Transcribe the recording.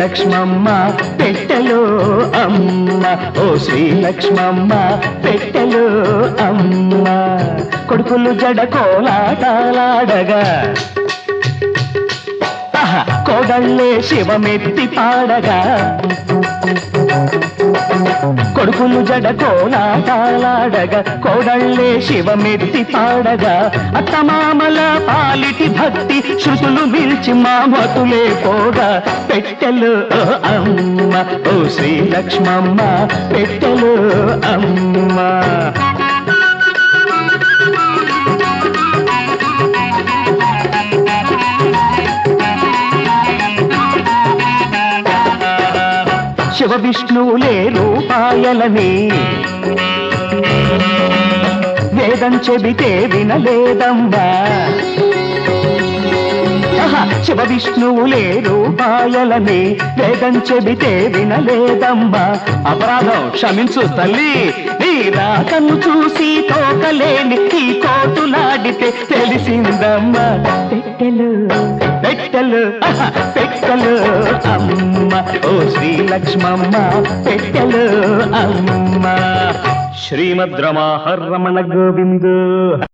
లక్ష్మమ్మ పెట్టెలో అమ్మ ఓ శ్రీ లక్ష్మమ్మ పెట్టెలో అమ్మ కొడుకులు జడ కోలాటాలాడగా ఆహా, కోడళ్ళే శివమెత్తి పాడగా కొడుకులు జడ కోలాటాలాడగా కోడళ్ళే శివమెత్తి పాడగా అత్తమామల పాలిటి భక్తి శృతులు మిల్చి మా మతులే పోగా పెట్టెలు ఓ అమ్మ ఓ శ్రీ లక్ష్మమ్మ పెట్టెలు అమ్మ శివ విష్ణువులే రూపాయలని వేదం చెబితే వినలేదమ్మా ఆహా, శివ విష్ణువులే రూపాయలని వేదం చెబితే వినలేదమ్మా అపరాధం క్షమించు తల్లి నీ రాకను చూసి తోకలేని ఈ కోటులాడితే తెలిసిందమ్మా పెట్టెలు పెట్టెలు ఆహా, పెట్టెలు అమ్మ ఓ శ్రీ లక్ష్మమ్మ పెట్టెలు అమ్మ శ్రీమద్ రమాహర్ రమణ గోవిందు